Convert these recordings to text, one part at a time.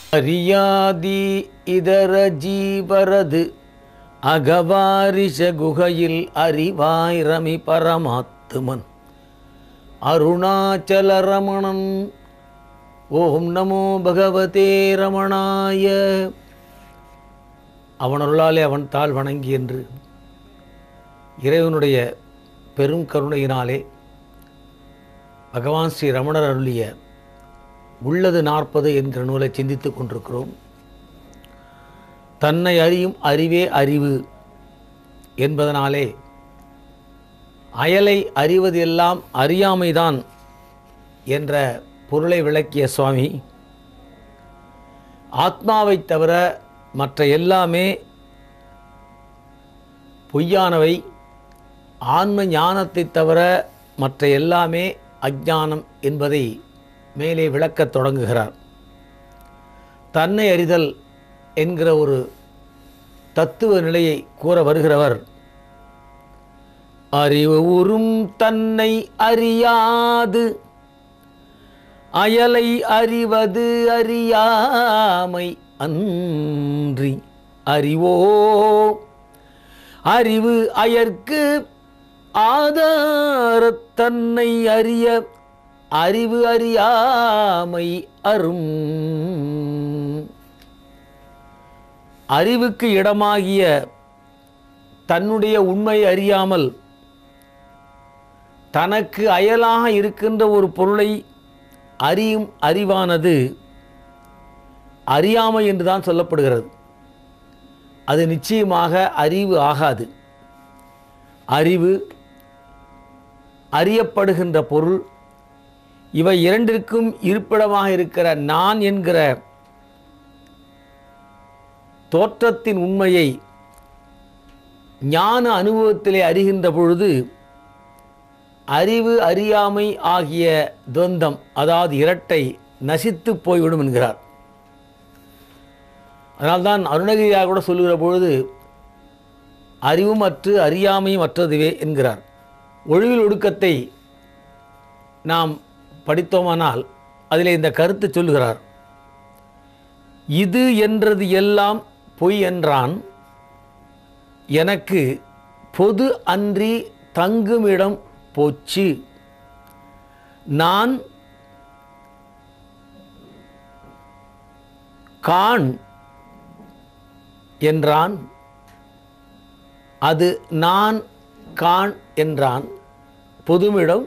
அறியாதி இதர ஜீவரது அகவாரிஷ குகையில் அறிவாய் ரமி பரமாத்துமன் அருணாச்சல ரமணன் ஓம் நமோ பகவதே ரமணாய அவனருளாலே அவன் தாழ் வணங்கி என்று இறைவனுடைய பெரும் கருணையினாலே பகவான் ஸ்ரீ ரமணர் அருளிய உள்ளது நாற்பது என்கிற நூலை சிந்தித்துக் கொண்டிருக்கிறோம் தன்னை அறியும் அறிவே அறிவு என்பதனாலே அயலை அறிவது எல்லாம் அறியாமைதான் என்ற பொருளை விளக்கிய சுவாமி ஆத்மாவைத் தவிர மற்ற எல்லாமே பொய்யானவை ஆன்ம ஞானத்தைத் தவிர மற்ற எல்லாமே அஜ்ஞானம் என்பதை மேலே விளக்கத் தொடங்குகிறார் தன்னை அறிதல் என்கிற ஒரு தத்துவ நிலையை கூற வருகிறவர் அறிவு உறும் தன்னை அறியாது அயலை அறிவது அறியாமை அன்றி அறிவோ அறிவு அயற்கு ஆதாரத் தன்னை அறிய அறிவு அறியாமை அரும் அறிவுக்கு இடமாகிய தன்னுடைய உண்மை அறியாமல் தனக்கு அயலாக இருக்கின்ற ஒரு பொருளை அறியும் அறிவானது அறியாமை என்று தான் சொல்லப்படுகிறது அது நிச்சயமாக அறிவு ஆகாது அறிவு அறியப்படுகின்ற பொருள் இவை இரண்டிற்கும் இருப்பிடமாக இருக்கிற நான் என்கிற தோற்றத்தின் உண்மையை ஞான அனுபவத்திலே அறிகின்ற பொழுது அறிவு அறியாமை ஆகிய துவந்தம் அதாவது இரட்டை நசித்து போய்விடும் என்கிறார் அதனால்தான் அருணகிரியார் கூட சொல்லுகிற பொழுது அறிவும் அற்று அறியாமையும் அற்றதுவே என்கிறார் ஒழுவில் ஒடுக்கத்தை நாம் படித்தோமானால் அதிலே இந்த கருத்து சொல்லுகிறார் இது என்றது எல்லாம் பொய் என்றான் எனக்கு பொது அன்றி தங்குமிடம் போச்சு நான் கான் என்றான் அது நான் கான் என்றான் பொதுமிடம்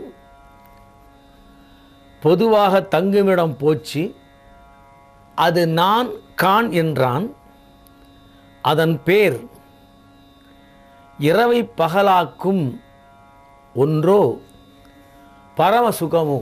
பொதுவாக தங்குமிடம் போச்சு அது நான் கான் என்றான் அதன் பேர் இரவை பகலாக்கும் ஒன்றோ பரம சுகமோ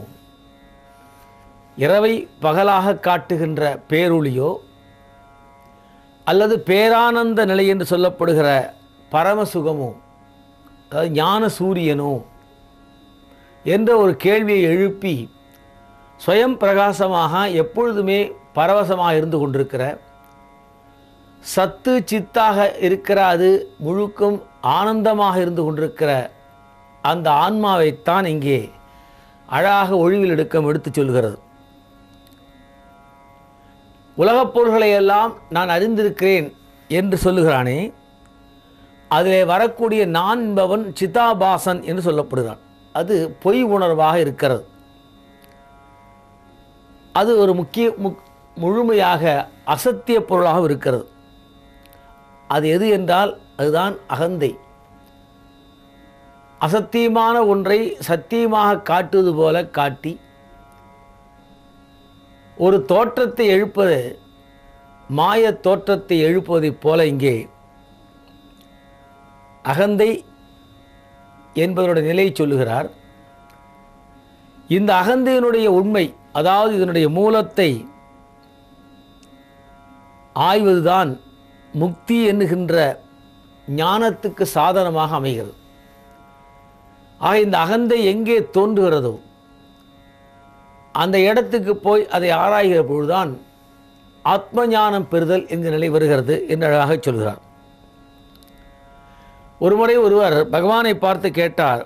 இரவை பகலாக காட்டுகின்ற பேரொளியோ அல்லது பேரானந்த நிலை என்று சொல்லப்படுகிற பரமசுகமோ அதாவது ஞான சூரியனோ என்ற ஒரு கேள்வியை எழுப்பி ஸ்வயம் பிரகாசமாக எப்பொழுதுமே பரவசமாக இருந்து கொண்டிருக்கிற சத்து சித்தாக இருக்கிற அது முழுக்கும் ஆனந்தமாக இருந்து கொண்டிருக்கிற அந்த ஆன்மாவைத்தான் இங்கே அழகாக ஒழிவில் எடுக்கம் எடுத்துச் சொல்கிறது உலகப் பொருள்களை எல்லாம் நான் அறிந்திருக்கிறேன் என்று சொல்லுகிறானே அதிலே வரக்கூடிய நான் என்பவன் சிதாபாசன் என்று சொல்லப்படுகிறான் அது பொய் உணர்வாக இருக்கிறது அது ஒரு முக்கிய முக் முழுமையாக அசத்திய பொருளாக இருக்கிறது அது எது என்றால் அதுதான் அகந்தை அசத்தியமான ஒன்றை சத்தியமாக காட்டுவது போல காட்டி ஒரு தோற்றத்தை எழுப்பது மாய தோற்றத்தை எழுப்புவதைப் போல இங்கே அகந்தை என்பதனுடைய நிலையை சொல்லுகிறார் இந்த அகந்தையினுடைய உண்மை அதாவது இதனுடைய மூலத்தை ஆய்வதுதான் முக்தி என்னுகின்ற ஞானத்துக்கு சாதனமாக அமைகிறது ஆக இந்த அகந்தை எங்கே தோன்றுகிறதோ அந்த இடத்துக்கு போய் அதை ஆராய்கிற பொழுதுதான் ஆத்ம ஞானம் பெறுதல் என்கிற நிலை வருகிறது என்று அழகாக சொல்கிறார் ஒருமுறை ஒருவர் பகவானை பார்த்து கேட்டார்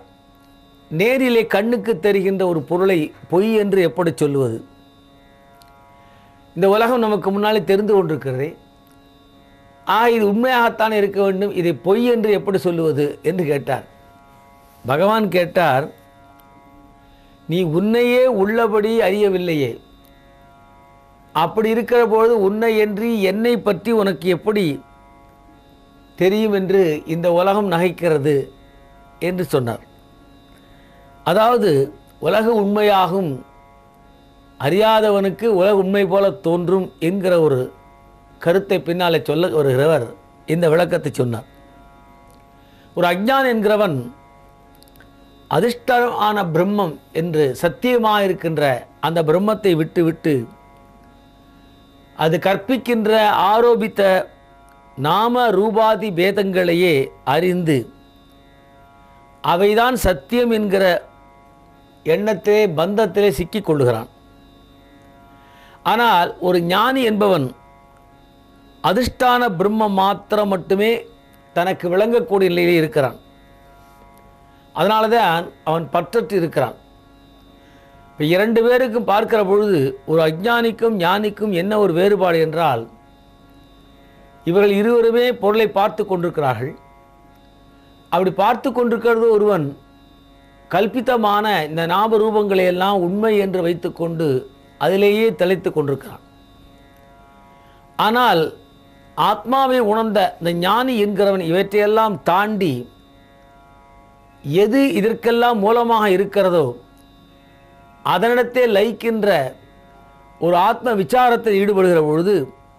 நேரிலே கண்ணுக்கு தெரிகின்ற ஒரு பொருளை பொய் என்று எப்படி சொல்லுவது இந்த உலகம் நமக்கு முன்னாலே தெரிந்து கொண்டிருக்கிறது ஆ இது உண்மையாகத்தான் இருக்க வேண்டும் இதை பொய் என்று எப்படி சொல்லுவது என்று கேட்டார் பகவான் கேட்டார் நீ உன்னையே உள்ளபடி அறியவில்லையே அப்படி இருக்கிற பொழுது உன்னை என்று என்னை பற்றி உனக்கு எப்படி தெரியும் என்று இந்த உலகம் நகைக்கிறது என்று சொன்னார் அதாவது உலக உண்மையாகும் அறியாதவனுக்கு உலக உண்மை போல தோன்றும் என்கிற ஒரு கருத்தை பின்னாலே சொல்ல வருகிறவர் இந்த விளக்கத்தை சொன்னார் ஒரு அஞ்ஞான் என்கிறவன் அதிர்ஷ்டமான பிரம்மம் என்று சத்தியமாக இருக்கின்ற அந்த பிரம்மத்தை விட்டு விட்டு அது கற்பிக்கின்ற ஆரோபித்த நாம ரூபாதி பேதங்களையே அறிந்து அவைதான் சத்தியம் என்கிற எண்ணத்திலே பந்தத்திலே சிக்கிக் கொள்ளுகிறான் ஆனால் ஒரு ஞானி என்பவன் அதிர்ஷ்டான பிரம்மம் மாத்திரம் மட்டுமே தனக்கு விளங்கக்கூடிய நிலையில் இருக்கிறான் அதனால தான் அவன் பற்றற்று இருக்கிறான் இப்போ இரண்டு பேருக்கும் பார்க்கிற பொழுது ஒரு அஜ்ஞானிக்கும் ஞானிக்கும் என்ன ஒரு வேறுபாடு என்றால் இவர்கள் இருவருமே பொருளை பார்த்து கொண்டிருக்கிறார்கள் அப்படி பார்த்து கொண்டிருக்கிறது ஒருவன் கல்பித்தமான இந்த நாம ரூபங்களை எல்லாம் உண்மை என்று வைத்துக்கொண்டு அதிலேயே திளைத்து கொண்டிருக்கிறான் ஆனால் ஆத்மாவை உணர்ந்த இந்த ஞானி என்கிறவன் இவற்றையெல்லாம் தாண்டி எது இதற்கெல்லாம் மூலமாக இருக்கிறதோ அதனிடத்தே லயிக்கின்ற ஒரு ஆத்ம விசாரத்தில் ஈடுபடுகிற பொழுது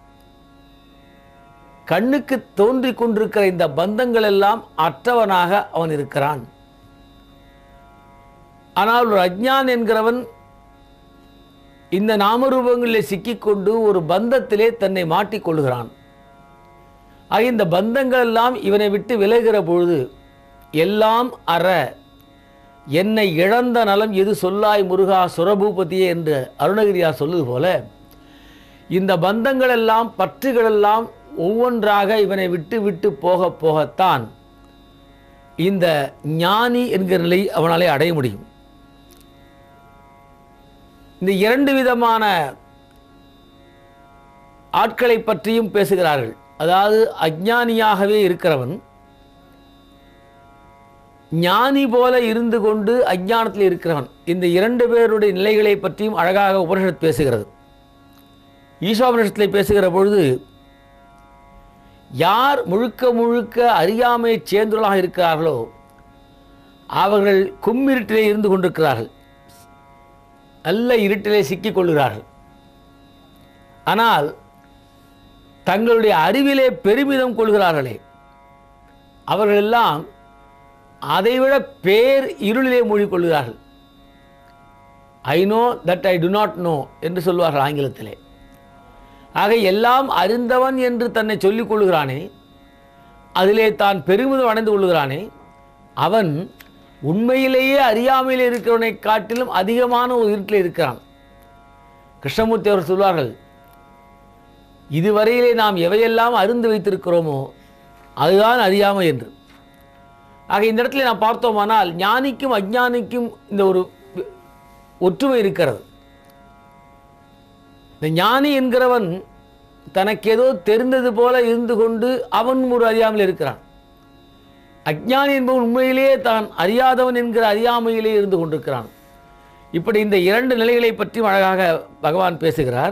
கண்ணுக்கு தோன்றிக் கொண்டிருக்கிற இந்த பந்தங்கள் எல்லாம் அற்றவனாக அவன் இருக்கிறான் ஆனால் ஒரு அஜ்ஞான் என்கிறவன் இந்த நாமரூபங்களில் சிக்கிக்கொண்டு ஒரு பந்தத்திலே தன்னை மாட்டிக்கொள்கிறான் ஆக இந்த பந்தங்கள் எல்லாம் இவனை விட்டு விலகிற பொழுது எல்லாம் அற என்னை இழந்த நலம் எது சொல்லாய் முருகா சுரபூபதியே என்று அருணகிரியார் சொல்லுது போல இந்த பந்தங்கள் எல்லாம் பற்றுகள் எல்லாம் ஒவ்வொன்றாக இவனை விட்டு விட்டு போக போகத்தான் இந்த ஞானி என்கிற நிலை அவனாலே அடைய முடியும் இந்த இரண்டு விதமான ஆட்களை பற்றியும் பேசுகிறார்கள் அதாவது அஜ்ஞானியாகவே இருக்கிறவன் ஞானி போல இருந்து கொண்டு அஞ்ஞானத்தில் இருக்கிறவன் இந்த இரண்டு பேருடைய நிலைகளை பற்றியும் அழகாக உபனிஷத் பேசுகிறது ஈஸ்வரனிஷத்தில் பேசுகிற பொழுது யார் முழுக்க முழுக்க அறியாமையை சேர்ந்தவர்களாக இருக்கிறார்களோ அவர்கள் கும்மிருட்டிலே இருந்து கொண்டிருக்கிறார்கள் நல்ல இருட்டிலே சிக்கிக் கொள்கிறார்கள் ஆனால் தங்களுடைய அறிவிலே பெருமிதம் கொள்கிறார்களே அவர்களெல்லாம் அதைவிட பேர் இருளிலே மூழ்கிக்கொள்கிறார்கள் I know that I do not know என்று சொல்வார்கள் ஆங்கிலத்திலே ஆக எல்லாம் அறிந்தவன் என்று தன்னை சொல்லிக் கொள்கிறானே அதிலே தான் பெருமிதம் அடைந்து கொள்கிறானே அவன் உண்மையிலேயே அறியாமையில் இருக்கிறவனை காட்டிலும் அதிகமான ஒரு இருட்டில் இருக்கிறான் கிருஷ்ணமூர்த்தி அவர் சொல்வார்கள் இதுவரையிலே நாம் எவையெல்லாம் அருந்து வைத்திருக்கிறோமோ அதுதான் அறியாமை என்று ஆக இந்த இடத்துல நாம் பார்த்தோமானால் ஞானிக்கும் அஜ்ஞானிக்கும் இந்த ஒரு ஒற்றுமை இருக்கிறது இந்த ஞானி என்கிறவன் தனக்கு ஏதோ தெரிந்தது போல இருந்து கொண்டு அவன் ஒரு அறியாமல் இருக்கிறான் அஜ்ஞானி என்பவன் உண்மையிலேயே தான் அறியாதவன் என்கிற அறியாமையிலே இருந்து கொண்டிருக்கிறான் இப்படி இந்த இரண்டு நிலைகளை பற்றியும் அழகாக பகவான் பேசுகிறார்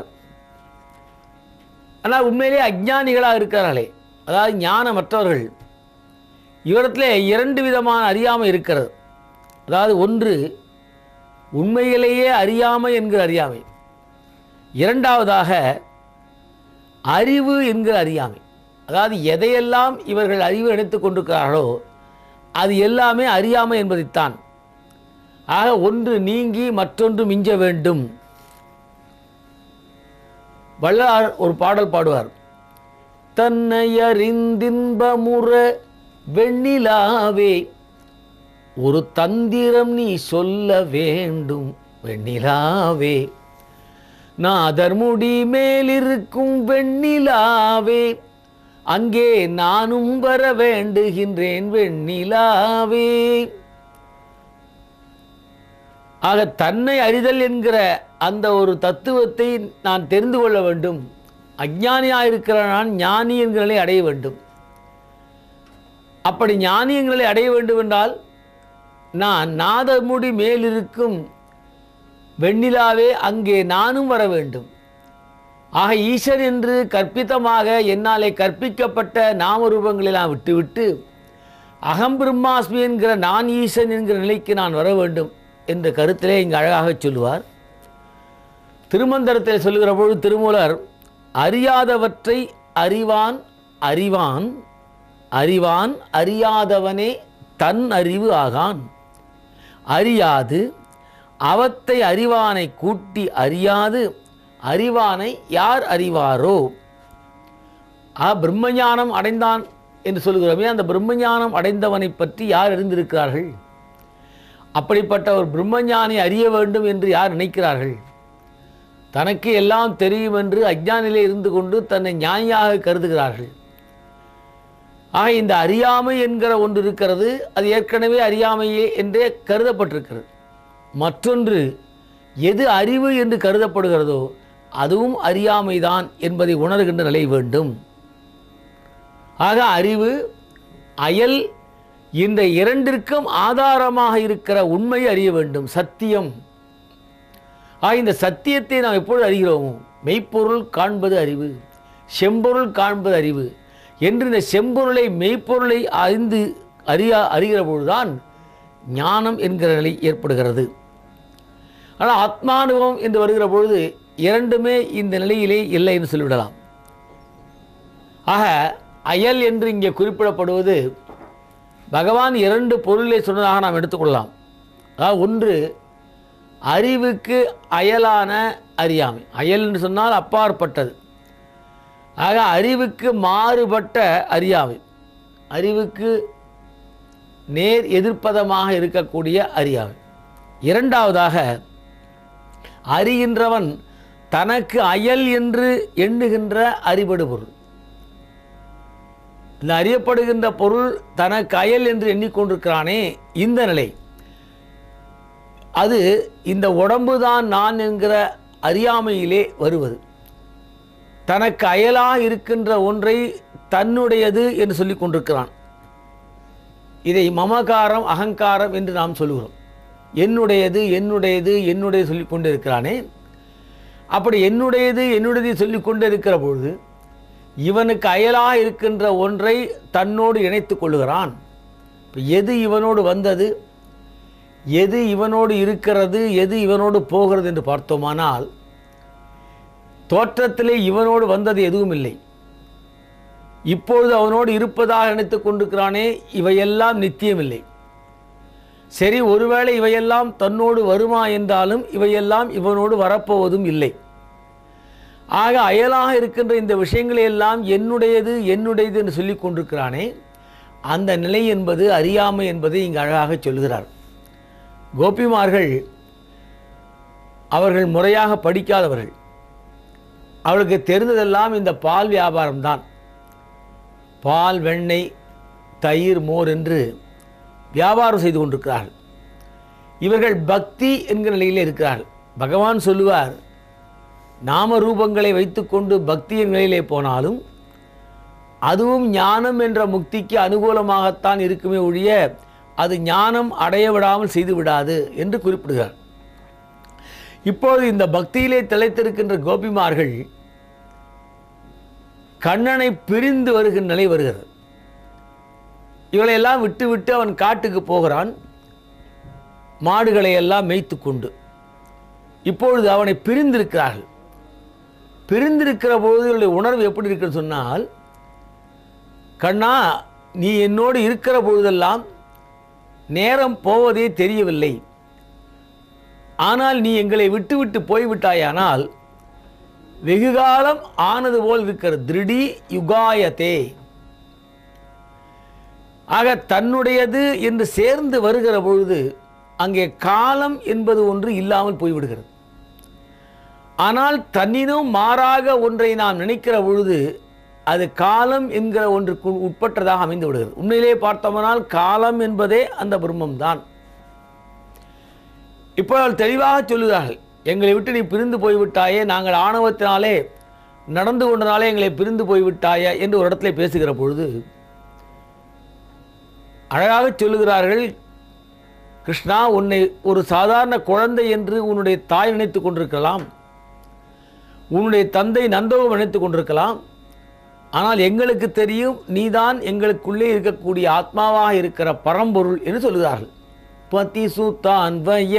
ஆனால் உண்மையிலே அஜ்ஞானிகளாக இருக்கிறார்களே அதாவது ஞானமற்றவர்கள் இவரிடத்திலே இரண்டு விதமான அறியாமை இருக்கிறது அதாவது ஒன்று உண்மையிலேயே அறியாமை என்கிற அறியாமை இரண்டாவதாக அறிவு என்கிற அறியாமை அதாவது எதையெல்லாம் இவர்கள் அறிவு நினைத்து கொண்டிருக்கிறார்களோ அது எல்லாமே அறியாமை என்பதைத்தான் ஆக ஒன்று நீங்கி மற்றொன்று மிஞ்ச வேண்டும் வள்ளலார் ஒரு பாடல் பாடுவார் தன்னை அறிந்தின்பமுற வெண்ணிலாவே ஒரு தந்திரம் நீ சொல்ல வேண்டும் வெண்ணிலாவே நாதர் முடி மேலிருக்கும் வெண்ணிலாவே அங்கே நானும் வர வேண்டுகின்றேன் வெண்ணிலாவே ஆக தன்னை அறிதல் என்கிற அந்த ஒரு தத்துவத்தை நான் தெரிந்து கொள்ள வேண்டும் அஞ்ஞானியாக இருக்கிற நான் ஞானி என்கிற நிலை அடைய வேண்டும் அப்படி ஞானி என்கிற நிலை அடைய வேண்டும் என்றால் நான் நாதமுடி மேலிருக்கும் வெண்ணிலாவே அங்கே நானும் வர வேண்டும் ஆக ஈசன் என்று கற்பித்தமாக என்னாலே கற்பிக்கப்பட்ட நாமரூபங்களெல்லாம் விட்டுவிட்டு அகம் பிரம்மாஸ்மி என்கிற நான் ஈசன் என்கிற நிலைக்கு நான் வர வேண்டும் என்ற கருத்திலே இங்கு அழகாக சொல்லுவார் திருமந்திரத்தில் சொல்லுகிற பொழுது திருமூலர் அறியாதவற்றை அறிவான் அறிவான் அறிவான் அறியாதவனே தன் அறிவு ஆகான் அறியாது அவத்தை அறிவானை கூட்டி அறியாது அறிவானை யார் அறிவாரோ ஆ பிரம்மஞானம் அடைந்தான் என்று சொல்கிறோமே அந்த பிரம்மஞானம் அடைந்தவனை பற்றி யார் அறிந்திருக்கிறார்கள் அப்படிப்பட்ட ஒரு பிரம்மஞானி அறிய வேண்டும் என்று யார் நினைக்கிறார்கள் தனக்கு எல்லாம் தெரியும் என்று அஞ்ஞானிலே இருந்து கொண்டு தன்னை ஞானியாக கருதுகிறார்கள் ஆக இந்த அறியாமை என்கிற ஒன்று இருக்கிறது அது ஏற்கனவே அறியாமையே என்றே கருதப்பட்டிருக்கிறது மற்றொன்று எது அறிவு என்று கருதப்படுகிறதோ அதுவும் அறியாமைதான் என்பதை உணர்கின்ற நிலை வேண்டும் ஆக அறிவு அயல் இந்த இரண்டிற்கும் ஆதாரமாக இருக்கிற உண்மை அறிய வேண்டும் சத்தியம் ஆக இந்த சத்தியத்தை நாம் எப்பொழுது அறிகிறோமோ மெய்ப்பொருள் காண்பது அறிவு செம்பொருள் காண்பது அறிவு என்று இந்த செம்பொருளை மெய்ப்பொருளை அறிந்து அறியா அறிகிற பொழுதுதான் ஞானம் என்கிற நிலை ஏற்படுகிறது ஆனால் ஆத்மானுபவம் என்று வருகிற பொழுது இரண்டுமே இந்த நிலையிலே இல்லை என்று சொல்லிவிடலாம் ஆக அயல் என்று இங்கே குறிப்பிடப்படுவது பகவான் இரண்டு பொருளை சொன்னதாக நாம் எடுத்துக்கொள்ளலாம் அதாவது ஒன்று அறிவுக்கு அயலான அறியாமை அயல் என்று சொன்னால் அப்பாற்பட்டது ஆக அறிவுக்கு மாறுபட்ட அறியாமை அறிவுக்கு நேர் எதிர்ப்பதமாக இருக்கக்கூடிய அறியாமை இரண்டாவதாக அறிகின்றவன் தனக்கு அயல் என்று எண்ணுகின்ற அறிபடு பொருள் இந்த அறியப்படுகின்ற பொருள் தனக்கு அயல் என்று எண்ணிக்கொண்டிருக்கிறானே இந்த நிலை அது இந்த உடம்புதான் நான் என்கிற அறியாமையிலே வருவது தனக்கு அயலாக இருக்கின்ற ஒன்றை தன்னுடையது என்று சொல்லிக் கொண்டிருக்கிறான் இதை மமகாரம் அகங்காரம் என்று நாம் சொல்லுகிறோம் என்னுடையது என்னுடையது என்னுடைய சொல்லிக் கொண்டு இருக்கிறானே அப்படி என்னுடையது என்னுடையது சொல்லிக் கொண்டு இருக்கிற பொழுது இவனுக்கு அயலாக இருக்கின்ற ஒன்றை தன்னோடு இணைத்து கொள்ளுகிறான் இப்ப எது இவனோடு வந்தது எது இவனோடு இருக்கிறது எது இவனோடு போகிறது என்று பார்த்தோமானால் தோற்றத்திலே இவனோடு வந்தது எதுவும் இல்லை இப்பொழுது அவனோடு இருப்பதாக நினைத்துக் கொண்டிருக்கிறானே இவையெல்லாம் நித்தியமில்லை சரி ஒருவேளை இவையெல்லாம் தன்னோடு வருமா என்றாலும் இவையெல்லாம் இவனோடு வரப்போவதும் இல்லை ஆக அயலாக இருக்கின்ற இந்த விஷயங்களை எல்லாம் என்னுடையது என்னுடையது என்று சொல்லிக் கொண்டிருக்கிறானே அந்த நிலை என்பது அறியாமை என்பதை இங்கு அழகாக சொல்கிறார் கோபிமார்கள் அவர்கள் முறையாக படிக்காதவர்கள் அவளுக்கு தெரிந்ததெல்லாம் இந்த பால் வியாபாரம்தான் பால் வெண்ணெய் தயிர் மோர் என்று வியாபாரம் செய்து கொண்டிருக்கிறார்கள் இவர்கள் பக்தி என்கிற நிலையில் இருக்கிறார்கள் பகவான் சொல்லுவார் நாம ரூபங்களை வைத்துக்கொண்டு பக்தியின் நிலையிலே போனாலும் அதுவும் ஞானம் என்ற முக்திக்கு அனுகூலமாகத்தான் இருக்குமே ஒழிய அது ஞானம் அடைய விடாமல் செய்து விடாது என்று குறிப்பிடுகிறார் இப்பொழுது இந்த பக்தியிலே திளைத்திருக்கின்ற கோபிமார்கள் கண்ணனை பிரிந்து வருகின்ற நிலை வருகிறது இவளையெல்லாம் விட்டு விட்டு அவன் காட்டுக்கு போகிறான் மாடுகளை எல்லாம் மேய்த்து கொண்டு இப்பொழுது அவனை பிரிந்திருக்கிறார்கள் பிரிந்திருக்கிற பொழுது இவளுடைய உணர்வு எப்படி இருக்குன்னு சொன்னால் கண்ணா நீ என்னோடு இருக்கிற பொழுதெல்லாம் நேரம் போவதே தெரியவில்லை ஆனால் நீ எங்களை விட்டு விட்டு போய்விட்டாயானால் வெகுகாலம் ஆனது போல் இருக்கிற திருடி யுகாயத்தே ஆக தன்னுடையது என்று சேர்ந்து வருகிற பொழுது அங்கே காலம் என்பது ஒன்று இல்லாமல் போய்விடுகிறது ஆனால் தன்னினும் மாறாக ஒன்றை நாம் நினைக்கிற பொழுது அது காலம் என்கிற ஒன்றுக்கு உட்பட்டதாக அமைந்து விடுகிறது உண்மையிலே பார்த்தோமானால் காலம் என்பதே அந்த பிரம்மம் தான் இப்போ அவள் தெளிவாக சொல்லுகிறார்கள் எங்களை விட்டு நீ பிரிந்து போய்விட்டாயே நாங்கள் ஆணவத்தினாலே நடந்து கொண்டனாலே எங்களை பிரிந்து போய்விட்டாயே என்று ஒரு இடத்துல பேசுகிற பொழுது அழகாக சொல்லுகிறார்கள் கிருஷ்ணா உன்னை ஒரு சாதாரண குழந்தை என்று உன்னுடைய தாய் நினைத்து கொண்டிருக்கலாம் உன்னுடைய தந்தை நந்தவும் நினைத்து கொண்டிருக்கலாம் ஆனால் எங்களுக்கு தெரியும் நீதான் எங்களுக்குள்ளே இருக்கக்கூடிய ஆத்மாவாக இருக்கிற பரம்பொருள் என்று சொல்கிறார்கள் பதி சுத்தான் வய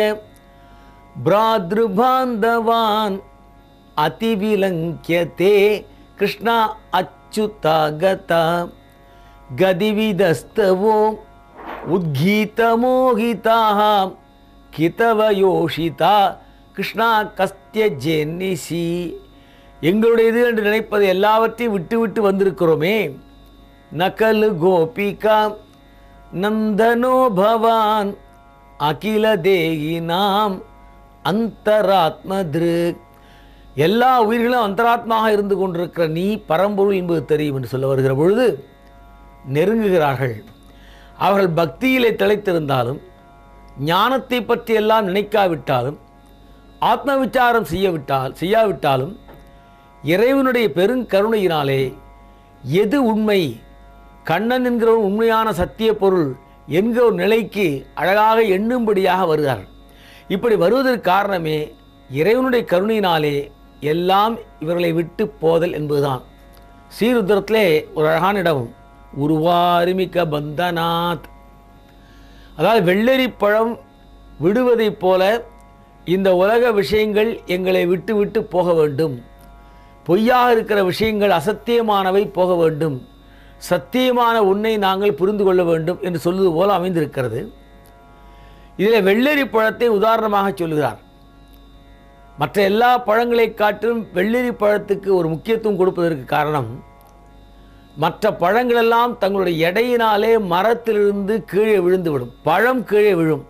பிராத்ருபாந்தவான் அதிவிலங்கியதே கிருஷ்ணா அச்சுதா கதா கதிவிதஸ்தவோ உத்கீதமோகிதாக கிதவயோஷிதா கிருஷ்ணா கஸ்திய ஜென்னிசி எங்களுடையது என்று நினைப்பது எல்லாவற்றையும் விட்டு விட்டு வந்திருக்கிறோமே நகலு கோபிகா நந்தனோ பவான் அகில தேகி நாம் அந்தராத்ம திருக் எல்லா உயிர்களும் அந்தராத்மாக இருந்து கொண்டிருக்கிற நீ பரம்பொருள் என்பது தெரியும் என்று சொல்ல வருகிற பொழுது நெருங்குகிறார்கள் அவர்கள் பக்தியிலே திளைத்திருந்தாலும் ஞானத்தை பற்றி எல்லாம் நினைக்காவிட்டாலும் ஆத்ம விசாரம் செய்யவிட்டால் செய்யாவிட்டாலும் இறைவனுடைய பெருங்கருணையினாலே எது உண்மை கண்ணன் என்கிற ஒரு உண்மையான சத்திய பொருள் என்கிற ஒரு நிலைக்கு அழகாக எண்ணும்படியாக வருகிறார்கள் இப்படி வருவதற்கு காரணமே இறைவனுடைய கருணையினாலே எல்லாம் இவர்களை விட்டு போதல் என்பதுதான் ஸ்ரீருத்ரத்திலே ஒரு அழகான இடம் உருவாரிமிக்க பந்தநாத் அதாவது வெள்ளரி பழம் விடுவதைப் போல இந்த உலக விஷயங்கள் எங்களை விட்டு விட்டு போக வேண்டும் பொய்யாக இருக்கிற விஷயங்கள் அசத்தியமானவை போக வேண்டும் சத்தியமான உன்னை நாங்கள் புரிந்து கொள்ள வேண்டும் என்று சொல்வது போல அமைந்திருக்கிறது இதில் வெள்ளரி பழத்தை உதாரணமாக சொல்லுகிறார் மற்ற எல்லா பழங்களை காட்டிலும் வெள்ளரி பழத்துக்கு ஒரு முக்கியத்துவம் கொடுப்பதற்கு காரணம் மற்ற பழங்களெல்லாம் தங்களுடைய எடையினாலே மரத்திலிருந்து கீழே விழுந்துவிடும் பழம் கீழே விழும்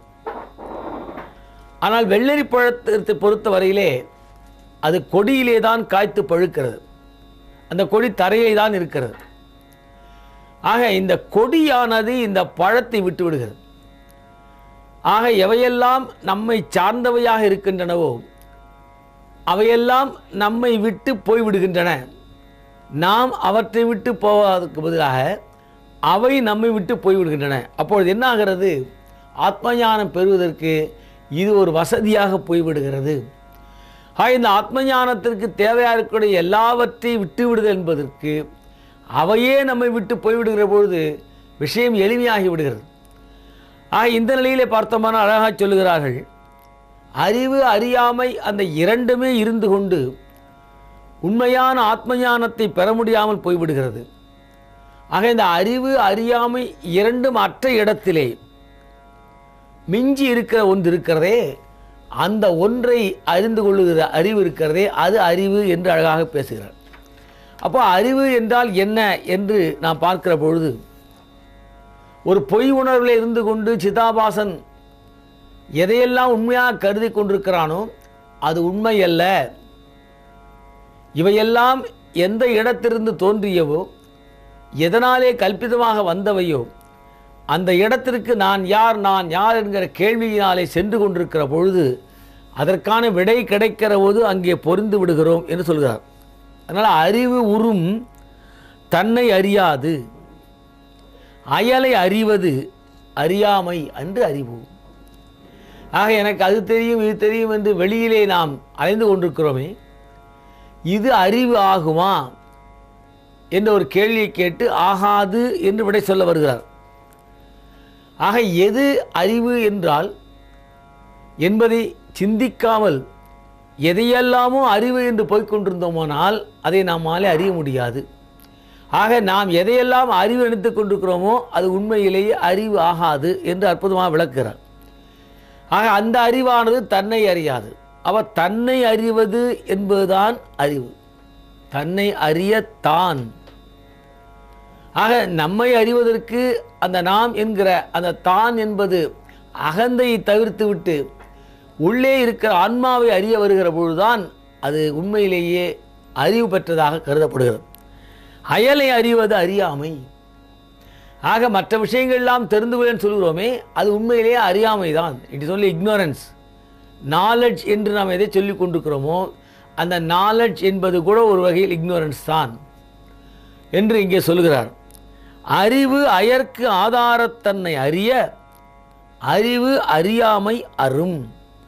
ஆனால் வெள்ளரி பழத்தை பொறுத்த வரையிலே அது கொடியிலே தான் காய்த்து பழுக்கிறது அந்த கொடி தரையிலே தான் இருக்கிறது ஆக இந்த கொடியானது இந்த பழத்தை விட்டு விடுகிறது ஆக எவையெல்லாம் நம்மை சார்ந்தவையாக இருக்கின்றனவோ அவையெல்லாம் நம்மை விட்டு போய்விடுகின்றன நாம் அவற்றை விட்டு போவதற்கு பதிலாக அவை நம்மை விட்டு போய்விடுகின்றன அப்பொழுது என்ன ஆகிறது ஆத்மஞானம் பெறுவதற்கு இது ஒரு வசதியாக போய்விடுகிறது ஆக இந்த ஆத்மஞானத்திற்கு தேவையாக இருக்கக்கூடிய எல்லாவற்றையும் விட்டு விடுதல் என்பதற்கு அவையே நம்மை விட்டு போய்விடுகிற பொழுது விஷயம் எளிமையாகி விடுகிறது ஆக இந்த நிலையிலே பார்த்தோம்னா அழகாக சொல்லுகிறார்கள் அறிவு அறியாமை அந்த இரண்டுமே இருந்து கொண்டு உண்மையான ஆத்மஞானத்தை பெற முடியாமல் போய்விடுகிறது ஆக இந்த அறிவு அறியாமை இரண்டும் அற்ற இடத்திலே மிஞ்சி இருக்கிற ஒன்று இருக்கிறதே அந்த ஒன்றை அறிந்து கொள்ளுகிற அறிவு இருக்கிறதே அது அறிவு என்று அழகாக பேசுகிறார் அப்போ அறிவு என்றால் என்ன என்று நாம் பார்க்கிற பொழுது ஒரு பொய் உணர்வில் இருந்து கொண்டு சிதாபாசன் எதையெல்லாம் உண்மையாக கருதி கொண்டிருக்கிறானோ அது உண்மை அல்ல இவையெல்லாம் எந்த இடத்திலிருந்து தோன்றியவோ எதனாலே கல்பிதமாக வந்தவையோ அந்த இடத்திற்கு நான் யார் நான் யார் என்கிற கேள்வியினாலே சென்று கொண்டிருக்கிற பொழுது அதற்கான விடை கிடைக்கிற போது அங்கே பொருந்து விடுகிறோம் என்று சொல்கிறார் அதனால் அறிவு உறும் தன்னை அறியாது அயலை அறிவது அறியாமை அன்று அறிவு ஆக எனக்கு அது தெரியும் இது தெரியும் என்று வெளியிலே நாம் அலைந்து கொண்டிருக்கிறோமே இது அறிவு ஆகுமா என்ற ஒரு கேள்வியை கேட்டு ஆகாது என்று விடை சொல்ல வருகிறார் ஆக எது அறிவு என்றால் என்பதை சிந்திக்காமல் எதையெல்லாமோ அறிவு என்று போய்க்கொண்டிருந்தோமானால் அதை நம்மாலே அறிய முடியாது ஆக நாம் எதையெல்லாம் அறிவு நினைத்து கொண்டிருக்கிறோமோ அது உண்மையிலேயே அறிவு ஆகாது என்று அற்புதமாக விளக்குகிறார் ஆக அந்த அறிவானது தன்னை அறியாது அவ தன்னை அறிவது என்பதுதான் அறிவு தன்னை அறியத்தான் ஆக நம்மை அறிவதற்கு அந்த நாம் என்கிற அந்த தான் என்பது அகந்தையை தவிர்த்து விட்டு உள்ளே இருக்கிற ஆன்மாவை அறிய வருகிற பொழுதுதான் அது உண்மையிலேயே அறிவு பெற்றதாக கருதப்படுகிறது அயலை அறிவது அறியாமை ஆக மற்ற விஷயங்கள் எல்லாம் தெரிந்து கொள்ளேன்னு சொல்கிறோமே அது உண்மையிலேயே அறியாமை தான் it is only ignorance knowledge என்று நாம் எதை சொல்லிக் கொண்டிருக்கிறோமோ அந்த நாலெட்ஜ் என்பது கூட ஒரு வகையில் இக்னோரன்ஸ் தான் என்று இங்கே சொல்கிறார் அறிவு அயர்க்கு ஆதாரத்தன்னை அறிய அறிவு அறியாமை அரும்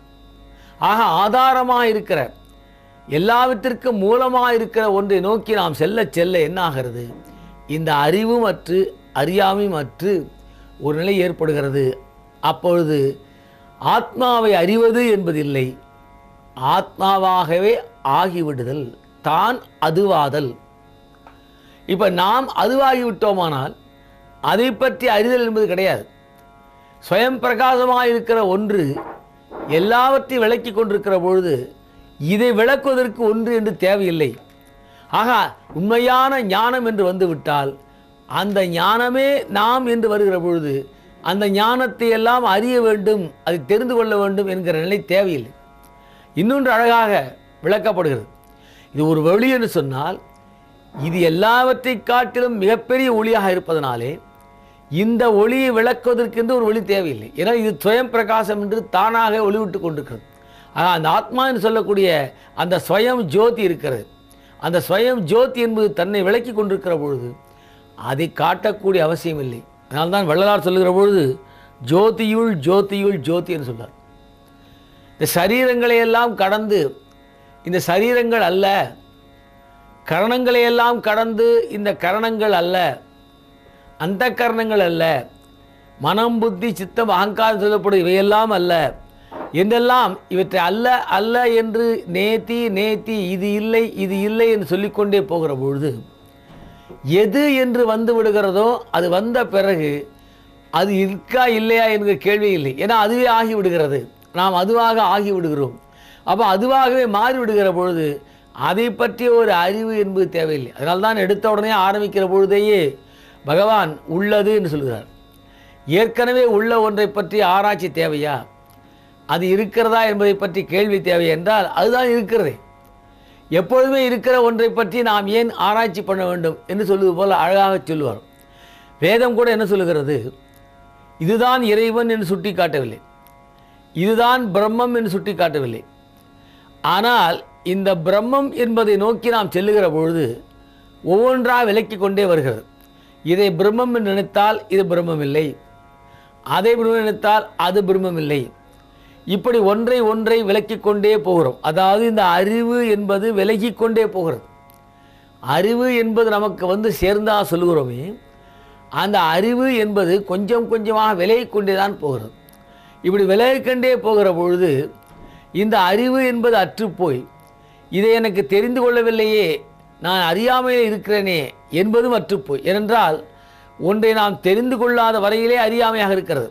ஆக ஆதாரமாக இருக்கிற எல்லாவற்றிற்கும் மூலமாக இருக்கிற ஒன்றை நோக்கி நாம் செல்ல செல்ல என்ன ஆகிறது இந்த அறிவு மற்று அறியாமை மற்று ஒரு நிலை ஏற்படுகிறது அப்பொழுது ஆத்மாவை அறிவது என்பதில்லை ஆத்மாவாகவே ஆகிவிடுதல் தான் அதுவாதல் இப்போ நாம் அதுவாகி விட்டோமானால் அதை பற்றி அறிதல் என்பது கிடையாது ஸ்வயம் பிரகாசமாக இருக்கிற ஒன்று எல்லாவற்றையும் விளக்கி கொண்டிருக்கிற பொழுது இதை விளக்குவதற்கு ஒன்று என்று தேவையில்லை ஆக உண்மையான ஞானம் என்று வந்துவிட்டால் அந்த ஞானமே நாம் என்று வருகிற பொழுது அந்த ஞானத்தை எல்லாம் அறிய வேண்டும் அதை தெரிந்து கொள்ள வேண்டும் என்கிற நிலை தேவையில்லை இன்னொன்று அழகாக விளக்கப்படுகிறது இது ஒரு வழி என்று சொன்னால் இது எல்லாவற்றை காட்டிலும் மிகப்பெரிய ஒளியாக இருப்பதனாலே இந்த ஒளியை விளக்குவதற்கென்று ஒரு ஒளி தேவையில்லை ஏன்னா இது சுயம் பிரகாசம் என்று தானாக ஒளிவிட்டு கொண்டிருக்கிறது ஆக அந்த ஆத்மா என்று சொல்லக்கூடிய அந்த ஸ்வயம் ஜோதி இருக்கிறது அந்த ஸ்வயம் ஜோதி என்பது தன்னை விளக்கி கொண்டிருக்கிற பொழுது அதை காட்டக்கூடிய அவசியம் இல்லை அதனால்தான் வள்ளலார் சொல்லுகிற பொழுது ஜோதியுள் ஜோதியுள் ஜோதி என்று சொல்றார் இந்த சரீரங்களை எல்லாம் கடந்து இந்த சரீரங்கள் அல்ல கரணங்களை எல்லாம் கடந்து இந்த கரணங்கள் அல்ல அந்த கரணங்கள் அல்ல மனம் புத்தி சித்தம் அகங்காரம் சொல்லப்படும் இவையெல்லாம் அல்ல என்றெல்லாம் இவற்றை அல்ல அல்ல என்று நேத்தி நேத்தி இது இல்லை இது இல்லை என்று சொல்லிக்கொண்டே போகிற பொழுது எது என்று வந்து விடுகிறதோ அது வந்த பிறகு அது இருக்கா இல்லையா என்கிற கேள்வி இல்லை ஏன்னா அதுவே ஆகி விடுகிறது நாம் அதுவாக ஆகி விடுகிறோம் அப்போ அதுவாகவே மாறி விடுகிற பொழுது அதை பற்றிய ஒரு அறிவு என்பது தேவையில்லை அதனால தான் எடுத்த உடனே ஆரம்பிக்கிற பொழுதேயே பகவான் உள்ளது என்று சொல்கிறார் ஏற்கனவே உள்ள ஒன்றை பற்றி ஆராய்ச்சி தேவையா அது இருக்கிறதா என்பதை பற்றி கேள்வி தேவை என்றால் அதுதான் இருக்கிறதே எப்பொழுதுமே இருக்கிற ஒன்றை பற்றி நாம் ஏன் ஆராய்ச்சி பண்ண வேண்டும் என்று சொல்வது போல அழகாக சொல்லுவார் வேதம் கூட என்ன சொல்லுகிறது இதுதான் இறைவன் என்று சுட்டி காட்டவில்லை இதுதான் பிரம்மம் என்று சுட்டி காட்டவில்லை ஆனால் இந்த பிரம்மம் என்பதை நோக்கி நாம் செல்லுகிற பொழுது ஒவ்வொன்றாக விலக்கி கொண்டே வருகிறது இதை பிரம்மம் என்று நினைத்தால் இது பிரம்மம் இல்லை அதை பிரம்மம் நினைத்தால் அது பிரம்மம் இல்லை இப்படி ஒன்றை ஒன்றை விலக்கிக் கொண்டே போகிறோம் அதாவது இந்த அறிவு என்பது விலகிக் கொண்டே போகிறது அறிவு என்பது நமக்கு வந்து சேர்ந்தா சொல்லுகிறோமே அந்த அறிவு என்பது கொஞ்சம் கொஞ்சமாக விலகிக் கொண்டே தான் போகிறது இப்படி விலகிக்கொண்டே போகிற பொழுது இந்த அறிவு என்பது அற்றுப்போய் இதை எனக்கு தெரிந்து கொள்ளவில்லையே நான் அறியாமையில் இருக்கிறேனே என்பதும் அற்றுப்போய் ஏனென்றால் ஒன்றை நாம் தெரிந்து கொள்ளாத வரையிலே அறியாமையாக இருக்கிறது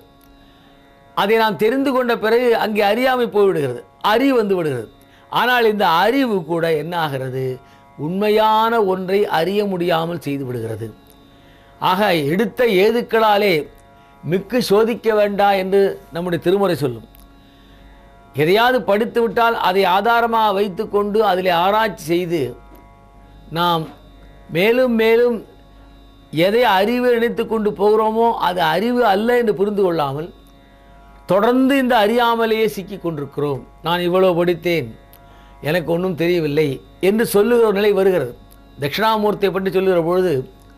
அதை நாம் தெரிந்து கொண்ட பிறகு அங்கே அறியாமை போய்விடுகிறது அறிவு வந்து விடுகிறது ஆனால் இந்த அறிவு கூட என்ன ஆகிறது உண்மையான ஒன்றை அறிய முடியாமல் செய்து விடுகிறது ஆக எடுத்த ஏதுக்களாலே மிக்கு சோதிக்க வேண்டா என்று நம்முடைய திருமுறை சொல்லும் எதையாவது படித்து விட்டால் அதை ஆதாரமாக வைத்துக்கொண்டு அதில் ஆராய்ச்சி செய்து நாம் மேலும் மேலும் எதை அறிவு நினைத்து கொண்டு போகிறோமோ அது அறிவு அல்ல என்று புரிந்து கொள்ளாமல் தொடர்ந்து இந்த அறியாமலேயே சிக்கி கொண்டிருக்கிறோம் நான் இவ்வளோ படித்தேன் எனக்கு ஒன்றும் தெரியவில்லை என்று சொல்லுகிற ஒரு நிலை வருகிறது தட்சிணாமூர்த்தியை பற்றி சொல்லுகிற பொழுது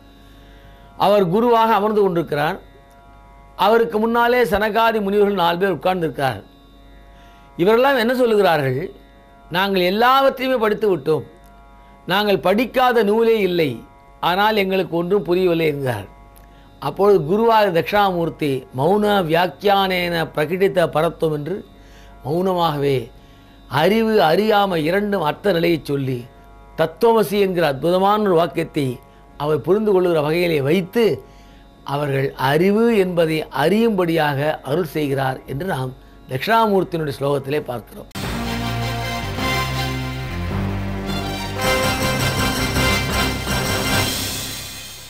அவர் குருவாக அமர்ந்து கொண்டிருக்கிறார் அவருக்கு முன்னாலே சனகாதி முனிவர்கள் நாலு பேர் உட்கார்ந்திருக்கிறார்கள் இவரெல்லாம் என்ன சொல்லுகிறார்கள் நாங்கள் எல்லாவற்றையுமே படித்து விட்டோம் நாங்கள் படிக்காத நூலே இல்லை ஆனால் எங்களுக்கு ஒன்றும் புரியவில்லை என்கிறார் அப்பொழுது குருவாக தட்சிணாமூர்த்தி மௌன வியாக்கியானேன பிரகடித்த பரத்துவம் என்று மௌனமாகவே அறிவு அறியாமை இரண்டும் அர்த்த நிலையை சொல்லி தத்துவமசி என்கிற அற்புதமான ஒரு வாக்கியத்தை அவர் புரிந்து கொள்கிற வகையிலே வைத்து அவர்கள் அறிவு என்பதை அறியும்படியாக அருள் செய்கிறார் என்று நாம் தட்சிணாமூர்த்தியினுடைய ஸ்லோகத்திலே பார்க்கிறோம்